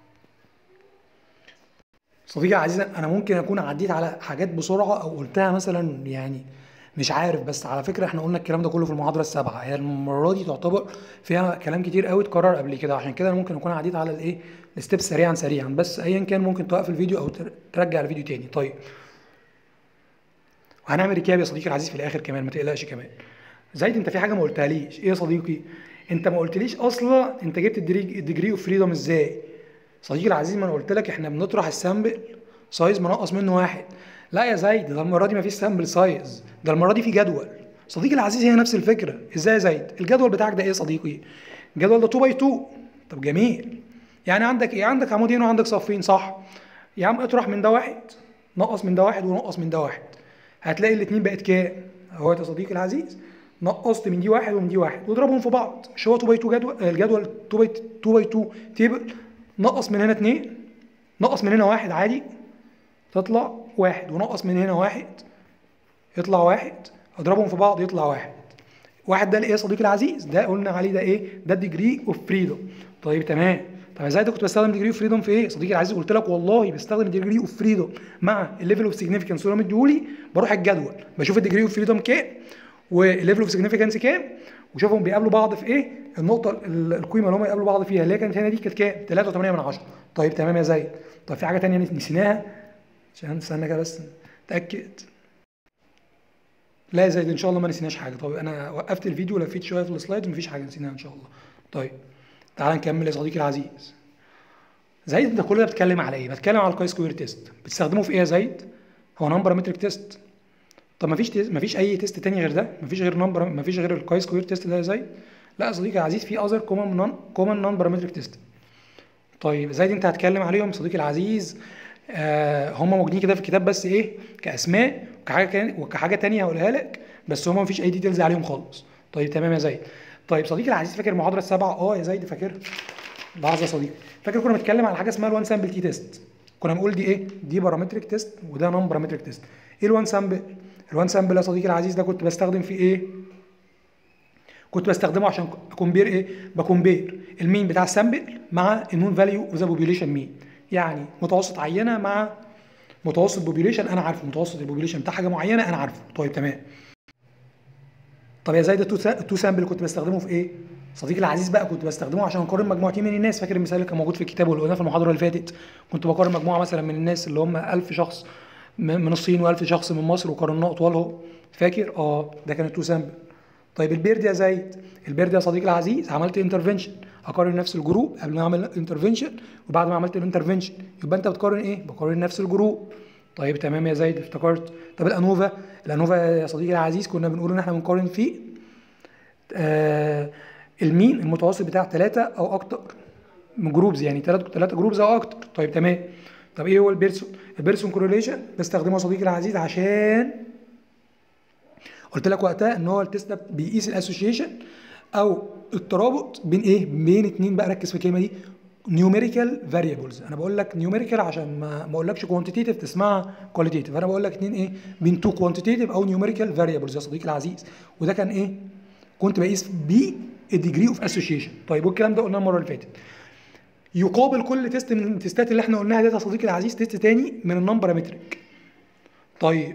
صديقي العزيز انا ممكن اكون عديت على حاجات بسرعه او قلتها مثلا يعني مش عارف بس على فكره احنا قلنا الكلام ده كله في المحاضره السابعه هي المره دي تعتبر فيها كلام كتير قوي اتكرر قبل كده عشان كده انا ممكن اكون عديت على الايه الستبس سريعا سريعا بس ايا كان ممكن توقف الفيديو او ترجع الفيديو تاني طيب وهنعمل ريكاب يا صديقي العزيز في الاخر كمان ما تقلقش كمان زايد انت في حاجه ما قلتهاليش ايه يا صديقي انت ما قلتليش اصلا انت جبت الديجري اوف فريدوم ازاي صديقي العزيز ما انا قلت لك احنا بنطرح السامبل سايز منقص منه واحد لا يا زايد ده المره دي ما فيش سامبل سايز ده المره دي في جدول صديقي العزيز هي نفس الفكره ازاي يا زايد الجدول بتاعك ده ايه يا صديقي الجدول ده 2 باي 2 طب جميل يعني عندك ايه عندك عمودين وعندك صفين صح يا عم اطرح من ده واحد نقص من ده واحد ونقص من ده واحد هتلاقي الاثنين بقت كام اهو يا صديقي العزيز نقصت من دي واحد ومن دي واحد واضربهم في بعض مش هو 2 باي 2 جدول الجدول 2 باي 2 باي 2 تيبل نقص من هنا اثنين نقص من هنا واحد عادي تطلع واحد ونقص من هنا واحد يطلع واحد اضربهم في بعض يطلع واحد واحد ده الايه يا صديقي العزيز ده قلنا عليه ده ايه ده الديجري اوف فريدوم طيب تمام طب ازاي ده كنت بستخدم ديجري اوف فريدوم في ايه صديقي العزيز قلت لك والله بستخدم ديجري اوف فريدوم مع الليفل اوف سيجنيفيكانس اللي هو مديهولي بروح الجدول بشوف الديجري اوف فريدوم كام والليفل اوف سيجنيفيكانس كام وشوفهم بيقابلوا بعض في ايه النقطه القيمه اللي هم يقابلوا بعض فيها اللي هي كانت هنا دي كانت كام 3.8 من 10 طيب تمام يا زيد طب في حاجه ثانيه نسيناها عشان استنى كده بس اتاكد لا يا زيد ان شاء الله ما نسيناش حاجه طيب انا وقفت الفيديو ولفيت شويه في السلايدز مفيش حاجه نسيناها ان شاء الله طيب تعال نكمل يا صديقي العزيز زيد انت كل ده بتتكلم على ايه بتكلم على الكاي سكوير تيست بتستخدمه في ايه يا زيد هو نمبر متريك تيست طب مفيش تيست مفيش اي تيست تاني غير ده مفيش غير نمبر مفيش غير الكاي سكوير تيست ده يا زيد لا يا صديقي العزيز في اذر كومن نون كومن نمبر متريك تيست طيب زيد انت هتكلم عليهم صديقي العزيز آه هم موجودين كده في الكتاب بس ايه كاسماء وكحاجه كان وكحاجه تانية هقولها لك بس هم مفيش اي ديتيلز عليهم خالص طيب تمام يا زيد طيب صديقي العزيز فاكر المحاضره السابعه اه يا زيد فاكر لحظه يا صديقي فاكر كنا بنتكلم على حاجه اسمها الوان سامبل تي تيست كنا بنقول دي ايه دي بارامتريك تيست وده نون بارامتريك تيست ايه الوان سامبل الوان سامبل يا صديقي العزيز ده كنت بستخدم فيه ايه كنت بستخدمه عشان اكمبير ايه بكمبير المين بتاع السامبل مع النون فاليو اوف ذا بوبيوليشن مين يعني متوسط عينه مع متوسط بوبيوليشن انا عارفه متوسط البوبيوليشن بتاع حاجه معينه انا عارفه طيب تمام طب يا زيد التو سامبل كنت بستخدمه في ايه صديقي العزيز بقى كنت بستخدمه عشان اقارن مجموعتين من الناس فاكر المثال اللي كان موجود في الكتاب واللي قلناه في المحاضره اللي فاتت كنت بقارن مجموعه مثلا من الناس اللي هم 1000 شخص من الصين و1000 شخص من مصر وقارناه اطوالهم فاكر اه ده كان التو سامبل طيب البيرد يا زيد البيرد يا صديقي العزيز عملت انترفنشن اقارن نفس الجروب قبل ما اعمل انترفنشن وبعد ما عملت الانترفنشن يبقى انت بتقارن ايه بقارن نفس الجروب طيب تمام يا زيد افتكرت طب الانوفا الانوفا يا صديقي العزيز كنا بنقول ان احنا بنقارن فيه آه المين المتوسط بتاع ثلاثة او اكتر من جروبز يعني ثلاثة ثلاثة جروبز او اكتر طيب تمام طب ايه هو البيرسون البيرسون كورليشن بستخدمه يا صديقي العزيز عشان قلت لك وقتها ان هو التيست ده بيقيس الاسوشيشن او الترابط بين ايه بين اتنين بقى ركز في الكلمه دي نيوميريكال فاريبلز انا بقول لك نيوميريكال عشان ما ما اقولكش كوانتيتيف تسمعها كواليتيف انا بقول لك اتنين ايه بين تو كوانتيتيف او نيوميريكال فاريبلز يا صديقي العزيز وده كان ايه كنت بقيس بيه الديجري اوف اسوشيشن طيب والكلام ده قلناه المره اللي فاتت يقابل كل تيست من التيستات اللي احنا قلناها ديت يا صديقي العزيز تيست تاني من النمبر متريك طيب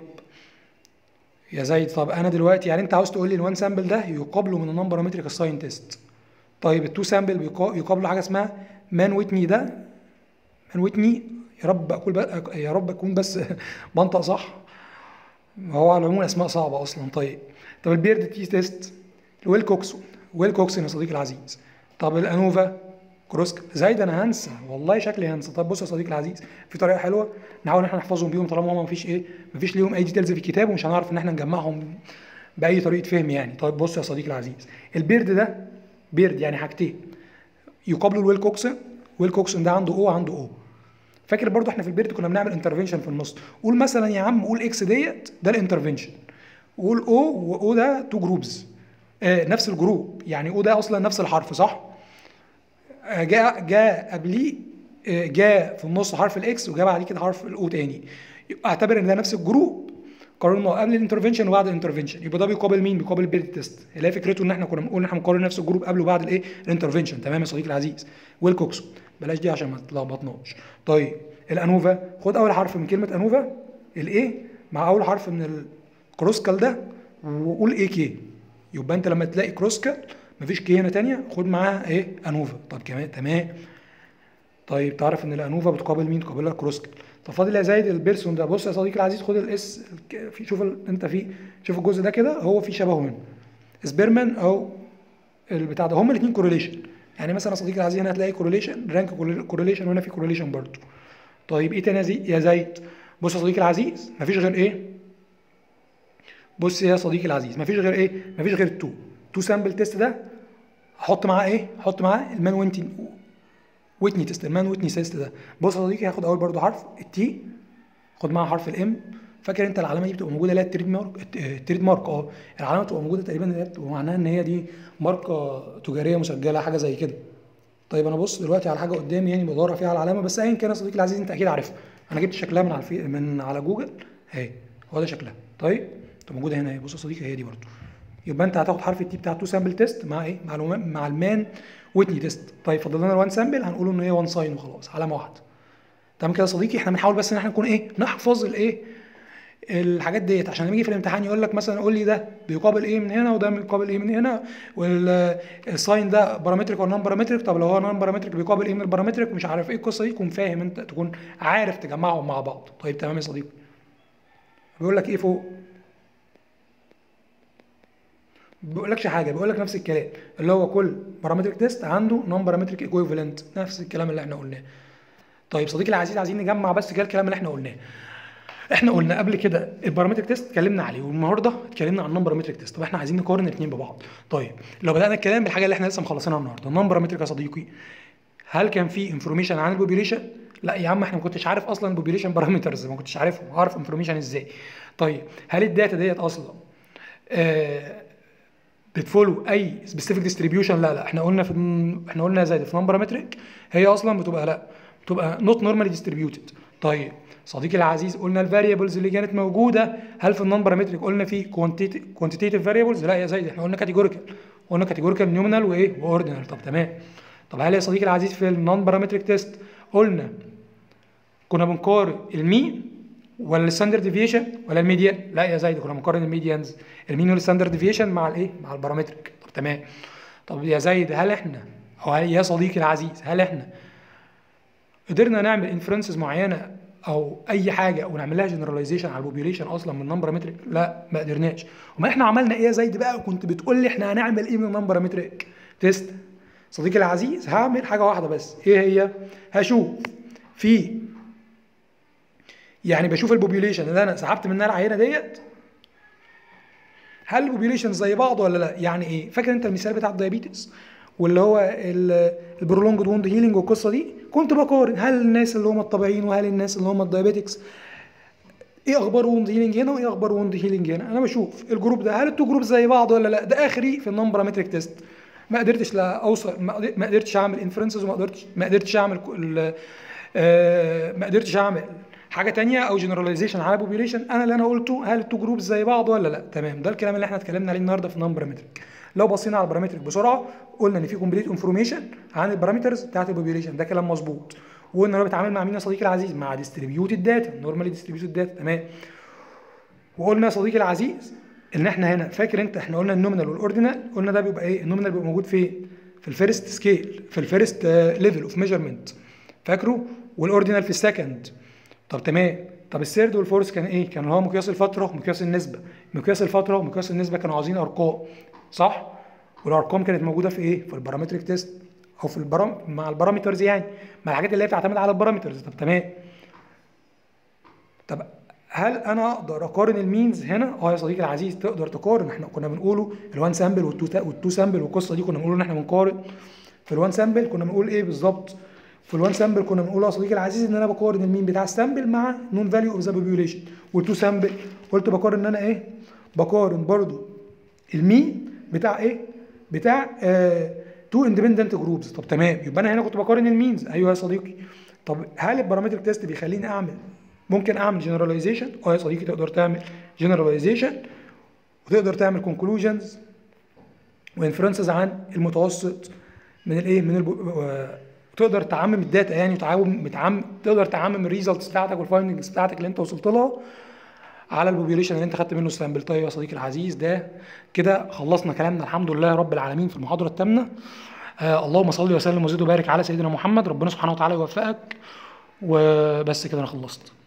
يا زيد طب انا دلوقتي يعني انت عاوز تقول لي الوان سامبل ده يقابله من النمبر متريك الساين تيست طيب التو سامبل يقابله حاجه اسمها مان ويتني ده مان ويتني يا رب اكون بقى يا رب اكون بس بنطق صح هو على العموم اسماء صعبه اصلا طيب طب البيرد تي تيست ويل كوكسون ويل كوكسون يا صديقي العزيز طب الانوفا كروسك زايد انا هنسى والله شكلي هنسى طب بص يا صديقي العزيز في طريقه حلوه نحاول ان احنا نحفظهم بيهم طالما هم مفيش ايه مفيش ليهم اي ديتيلز في الكتاب ومش هنعرف ان احنا نجمعهم باي طريقه فهم يعني طيب بص يا صديقي العزيز البيرد ده بيرد يعني حاجتين يقابله الويل كوكسون ويل كوكسون ده عنده او عنده او فاكر برضو احنا في البيرد كنا بنعمل انترفنشن في النص قول مثلا يا عم قول اكس ديت ده الانترفنشن قول او واو ده تو جروبز آه نفس الجروب يعني او ده اصلا نفس الحرف صح آه جاء جاء قبليه آه، جاء في النص حرف الاكس وجاء بعد كده حرف الاو تاني يبقى اعتبر ان ده نفس الجروب قارنه قبل الانترفنشن وبعد الانترفنشن يبقى ده بيقابل مين بيقابل البيرت تيست اللي هي فكرته ان احنا كنا بنقول ان احنا بنقارن نفس الجروب قبل وبعد الايه الانترفنشن تمام يا صديقي العزيز والكوكسو بلاش دي عشان ما تلخبطناش طيب الانوفا خد اول حرف من كلمه انوفا الايه مع اول حرف من الكروسكال ده وقول ايه كي يبقى انت لما تلاقي كروسكال مفيش كي هنا تانية خد معاها ايه انوفا طب كمان تمام طيب تعرف ان الانوفا بتقابل مين تقابلها الكروسكال طب فاضل يا زايد البيرسون ده بص يا صديقي العزيز خد الاس الك- في شوف ال... انت في شوف الجزء ده كده هو في شبهه منه سبيرمان او البتاع ده هما الاثنين كورليشن يعني مثلا يا صديقي العزيز هنا هتلاقي كورليشن رانك كورليشن وهنا في كورليشن برضه طيب ايه تاني يا زي- يا زايد بص يا صديقي العزيز مفيش غير ايه بص يا صديقي العزيز مفيش غير ايه مفيش غير التو تو سامبل تيست ده احط معاه ايه احط معاه المان وينتي ويتني تيست المان ويتني تيست ده بص يا صديقي هاخد اول برضو حرف التي خد معاها حرف الام فاكر انت العلامه دي بتبقى موجوده اللي هي التريد مارك التريد مارك اه العلامه بتبقى موجوده تقريبا اللي هي بتبقى معناها ان هي دي ماركه تجاريه مسجله حاجه زي كده طيب انا بص دلوقتي على حاجه قدامي يعني بدور فيها على العلامه بس ايا كان يا صديقي العزيز انت اكيد عارفها انا جبت شكلها من على الفي... من على جوجل اهي هو ده شكلها طيب طب موجوده هنا اهي بص يا صديقي هي دي برضو يبقى انت هتاخد حرف التي بتاع تو سامبل تيست مع ايه مع الوما- مع المان ويتني تيست طيب فضل لنا الوان سامبل هنقول ان هي وان ساين وخلاص علامه واحده تمام كده يا صديقي احنا بنحاول بس ان احنا نكون ايه نحفظ الايه الحاجات ديت عشان لما يجي في الامتحان يقول لك مثلا قول لي ده بيقابل ايه من هنا وده بيقابل ايه من هنا والساين ده بارامتريك ولا نون بارامتريك طب لو هو نون بارامتريك بيقابل ايه من البارامتريك مش عارف ايه القصه دي تكون فاهم انت تكون عارف تجمعهم مع بعض طيب تمام يا صديقي بيقول لك ايه فوق بيقول لكش حاجه بيقول لك نفس الكلام اللي هو كل بارامتريك تيست عنده نون بارامتريك ايكويفالنت نفس الكلام اللي احنا قلناه طيب صديقي العزيز عايزين نجمع بس كده الكلام اللي احنا قلناه احنا قلنا قبل كده البارامتريك تيست اتكلمنا عليه والنهارده اتكلمنا عن النون بارامتريك تيست طب احنا عايزين نقارن الاثنين ببعض طيب لو بدانا الكلام بالحاجه اللي احنا لسه مخلصينها النهارده النون بارامتريك يا صديقي هل كان في انفورميشن عن البوبيليشن لا يا عم احنا ما كنتش عارف اصلا البوبيليشن بارامترز ما كنتش عارفهم اعرف انفورميشن ازاي طيب هل الداتا ديت اصلا آه بتفولو اي سبيسيفيك ديستريبيوشن لا لا احنا قلنا في احنا قلنا زي في نون بارامتريك هي اصلا بتبقى لا بتبقى نوت نورمالي ديستريبيوتد طيب صديقي العزيز قلنا الفاريبلز اللي كانت موجوده هل في النون بارامتريك قلنا في كوانتيتيف فاريبلز لا يا زيد احنا قلنا كاتيجوريكال قلنا كاتيجوريكال نيومينال وايه واوردينال طب تمام طب هل يا صديقي العزيز في النون بارامتريك تيست قلنا كنا بنقارن المين ولا الستاندرد ديفيشن ولا الميديان لا يا زيد كنا بنقارن الميديانز المين والستاندرد ديفيشن مع الايه مع البارامتريك طب تمام طب يا زيد هل احنا او هل يا صديقي العزيز هل احنا قدرنا نعمل انفرنسز معينه او اي حاجه ونعمل لها جنراليزيشن على البوبيوليشن اصلا من نمبر متريك لا ما قدرناش وما احنا عملنا ايه يا زيد بقى وكنت بتقول لي احنا هنعمل ايه من نمبر متريك تيست صديقي العزيز هعمل حاجه واحده بس ايه هي هشوف في يعني بشوف البوبيوليشن اللي انا سحبت منها العينه ديت هل البوبيوليشن زي بعض ولا لا يعني ايه فاكر انت المثال بتاع الدايابيتس واللي هو البرولونج ووند هيلينج والقصه دي كنت بقارن هل الناس اللي هم الطبيعيين وهل الناس اللي هم الدايابيتكس ايه اخبار ووند هيلينج هنا وايه اخبار ووند هيلينج هنا انا بشوف الجروب ده هل التو جروب زي بعض ولا لا ده اخري في النون بارامتريك تيست ما قدرتش لا اوصل ما قدرتش اعمل انفرنسز وما قدرتش ما قدرتش اعمل ما قدرتش اعمل حاجه تانية او جنراليزيشن على بوبيوليشن انا اللي انا قلته هل التو جروبز زي بعض ولا لا تمام ده الكلام اللي احنا اتكلمنا عليه النهارده في النون بارامتريك لو بصينا على البارامتريك بسرعه قلنا ان في كومبليت انفورميشن عن البارامترز بتاعت البوبيوليشن ده كلام مظبوط وقلنا هو بيتعامل مع مين يا صديقي العزيز مع ديستريبيوتد داتا نورمالي ديستريبيوتد داتا تمام وقلنا يا صديقي العزيز ان احنا هنا فاكر انت احنا قلنا النومينال والاوردينال قلنا ده بيبقى ايه النومينال بيبقى موجود فين في الفيرست سكيل في الفيرست ليفل اوف ميجرمنت فاكره والاوردينال في السكند طب تمام طب السيرد والفورس كان ايه كان هو مقياس الفتره ومقياس النسبه مقياس الفتره ومقياس النسبه كانوا عاوزين ارقام صح والارقام كانت موجوده في ايه في البارامتريك تيست او في البرام مع البارامترز يعني مع الحاجات اللي هي بتعتمد على البارامترز طب تمام طب هل انا اقدر اقارن المينز هنا اه يا صديقي العزيز تقدر تقارن احنا كنا بنقوله الوان سامبل والتو والتو سامبل والقصه دي كنا بنقول ان احنا بنقارن في الوان سامبل كنا بنقول ايه بالظبط في الوان سامبل كنا بنقول يا صديقي العزيز ان انا بقارن المين بتاع السامبل مع نون فاليو اوف ذا بوبيوليشن والتو سامبل قلت بقارن ان انا ايه بقارن برضو المين بتاع ايه بتاع آه تو اندبندنت جروبز طب تمام يبقى انا هنا كنت بقارن المينز ايوه يا صديقي طب هل البارامتريك تيست بيخليني اعمل ممكن اعمل جنراليزيشن اه يا صديقي تقدر تعمل جنراليزيشن وتقدر تعمل كونكلوجنز وانفرنسز عن المتوسط من الايه من الب... آه، تقدر تعمم الداتا يعني وتعمم بتعمم تقدر تعمم الريزلتس بتاعتك والفايندنجز بتاعتك اللي انت وصلت لها على البوبيوليشن اللي انت خدت منه السامبل طيب يا صديقي العزيز ده كده خلصنا كلامنا الحمد لله رب العالمين في المحاضره الثامنه آه اللهم صل وسلم وزد وبارك على سيدنا محمد ربنا سبحانه وتعالى يوفقك وبس كده انا خلصت